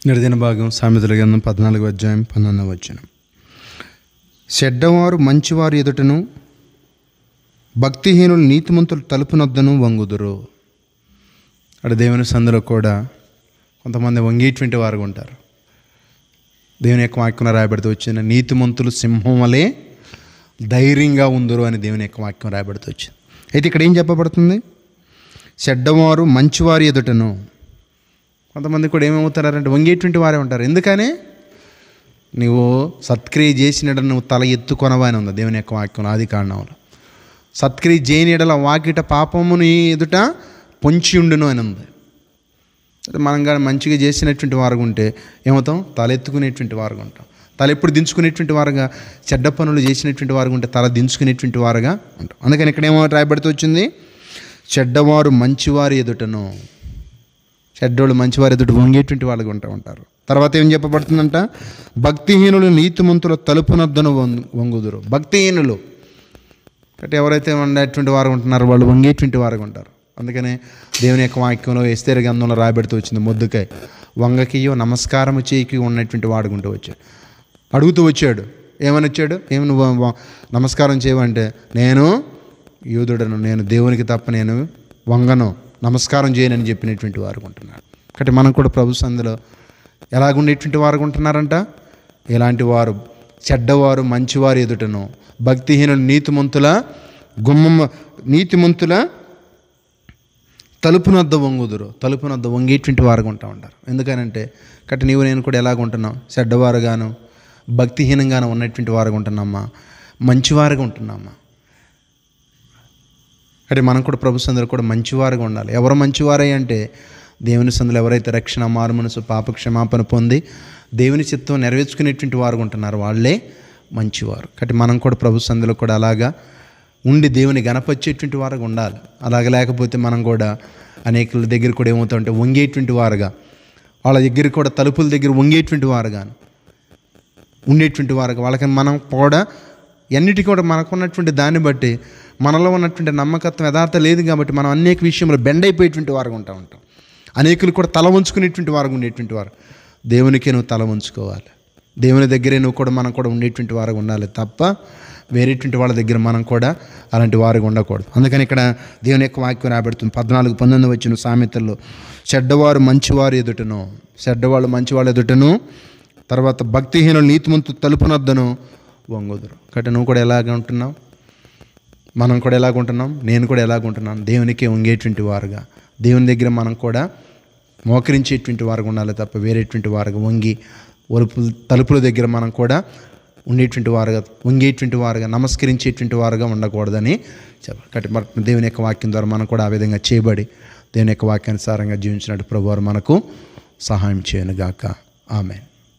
నిర్దిన భాగం సామెతల గ్రంథం పద్నాలుగు అధ్యాయం పన్నెండవ వచ్చిన చెడ్డవారు మంచివారు ఎదుటను భక్తిహీనులు నీతిమంతులు తలుపునొద్దను వంగుదురు అక్కడ దేవుని సందులో కూడా కొంతమంది వంగేటువంటి వారు ఉంటారు దేవుని యొక్క వాక్యం రాయబడుతూ వచ్చిన నీతిమంతులు సింహం వలె ధైర్యంగా ఉందరు అని దేవుని యొక్క వాక్యం రాయబడుతూ వచ్చింది అయితే ఇక్కడ ఏం చెప్పబడుతుంది చెడ్డవారు మంచివారి ఎదుటను కొంతమంది కూడా ఏమవుతారంటే వంగేటువంటి వారే ఉంటారు ఎందుకని నువ్వు సత్క్రియ చేసిన నువ్వు తల ఎత్తుకొనవా అని ఉంది దేవుని యొక్క వాక్యం ఆది కారణంలో సత్క్రియ చేయని ఎడల వాకిట పాపముని ఎదుట పొంచి ఉండును అని ఉంది అదే మనం కానీ మంచిగా చేసినటువంటి వారుగా ఉంటే ఏమవుతాం తల ఎత్తుకునేటువంటి వారుగా ఉంటాం తల ఎప్పుడు దించుకునేటువంటి వారుగా చెడ్డ పనులు చేసినటువంటి వారుగా ఉంటే తల దించుకునేటువంటి వారుగా ఉంటాం అందుకని ఇక్కడ ఏమో రాయబడుతూ వచ్చింది చెడ్డవారు మంచివారి ఎదుటను చెడ్డోళ్ళు మంచివారి ఎదుట వంగేటువంటి వాళ్ళగా ఉంటా ఉంటారు తర్వాత ఏం చెప్పబడుతుందంట భక్తిహీనులు నీతిమంతుల తలుపునద్దను వం- వంగుదురు భక్తిహీనులు అంటే ఎవరైతే ఉండేటువంటి వారు ఉంటున్నారో వాళ్ళు వంగేటువంటి వారుగా ఉంటారు అందుకనే దేవుని యొక్క వాక్యంలో ఎస్తేర గంధంలో రాబెడుతూ వచ్చింది ముద్దుకై వంగకియో నమస్కారం చేయికి ఉన్నటువంటి వాడుకుంటూ వచ్చాడు అడుగుతూ వచ్చాడు ఏమని వచ్చాడు ఏమి నువ్వు వ- నమస్కారం చేయమంటే నేను యూదుడను నేను దేవునికి తప్ప నేను వంగను నమస్కారం చేయనని చెప్పినటువంటి వారు ఉంటున్నాడు కాబట్టి మనం కూడా ప్రభు సందులో ఎలాగుండేటువంటి వారు ఉంటున్నారంట ఇలాంటి వారు చెడ్డవారు మంచివారు ఎదుటను భక్తిహీనులు నీతిమంతుల గుమ్మం నీతిమంతుల తలుపునద్ద వంగుదురు తలుపునద్ద వంగేటువంటి వారుగా ఉంటా ఉంటారు ఎందుకనంటే కట్టి నీవు నేను కూడా ఎలాగ ఉంటున్నాం చెడ్డవారుగాను భక్తిహీనంగాను ఉన్నటువంటి వారుగా ఉంటున్నామా మంచివారుగా ఉంటున్నామా అంటే మనం కూడా ప్రభు సందులో కూడా మంచివారుగా ఉండాలి ఎవరు మంచివారై అంటే దేవుని సందులో ఎవరైతే రక్షణ మారు మనసు పాప క్షమాపణ పొంది దేవుని చిత్తం నెరవేర్చుకునేటువంటి వారు ఉంటున్నారు వాళ్ళే మంచివారు కాబట్టి మనం కూడా ప్రభు సందులో కూడా అలాగా ఉండి దేవుని గణపరిచేటువంటి వారుగా ఉండాలి అలాగ లేకపోతే మనం కూడా అనేకుల దగ్గర కూడా ఏమవుతామంటే వంగేటువంటి వారుగా వాళ్ళ దగ్గర కూడా తలుపుల దగ్గర వంగేటువంటి వారుగాను ఉండేటువంటి వారికి వాళ్ళకి మనం కూడా ఎన్నిటికీ కూడా మనకు ఉన్నటువంటి దాన్ని బట్టి మనలో ఉన్నటువంటి నమ్మకత్వం యథార్థ లేదు కాబట్టి మనం అనేక విషయంలో బెండ్ అయిపోయేటువంటి వారుగా ఉంటా ఉంటాం అనేకులు కూడా తల ఉంచుకునేటువంటి వారుగా ఉండేటువంటి వారు దేవునికే నువ్వు తల ఉంచుకోవాలి దేవుని దగ్గరే నువ్వు కూడా మనం కూడా ఉండేటువంటి వారుగా ఉండాలి తప్ప వేరేటువంటి వాళ్ళ దగ్గర మనం కూడా అలాంటి వారుగా ఉండకూడదు అందుకని ఇక్కడ దేవుని యొక్క వాక్యం రాబెడుతుంది పద్నాలుగు పంతొమ్మిది వచ్చిన సామెతల్లో చెడ్డవారు మంచివారు ఎదుటను చెడ్డవాళ్ళు మంచివాళ్ళు ఎదుటను తర్వాత భక్తిహీనులు నీతిమంతు తలుపునద్దను వంగుదురు కాబట్టి నువ్వు కూడా ఎలాగ ఉంటున్నావు మనం కూడా ఎలాగ ఉంటున్నాం నేను కూడా ఎలాగ ఉంటున్నాను దేవునికే వంగేటువంటి వారుగా దేవుని దగ్గర మనం కూడా మోకరించేటువంటి వారుగా ఉండాలి తప్ప వేరేటువంటి వారుగా వంగి ఒలుపు తలుపుల దగ్గర మనం కూడా ఉండేటువంటి వారుగా వంగేటువంటి వారుగా నమస్కరించేటువంటి వారుగా ఉండకూడదని చెప్పాలి కాబట్టి మరి దేవుని యొక్క వాక్యం ద్వారా మనం కూడా ఆ విధంగా చేయబడి దేవుని యొక్క వాక్యానుసారంగా జీవించినట్టు ప్రభు వారు మనకు సహాయం చేయను గాక ఆమె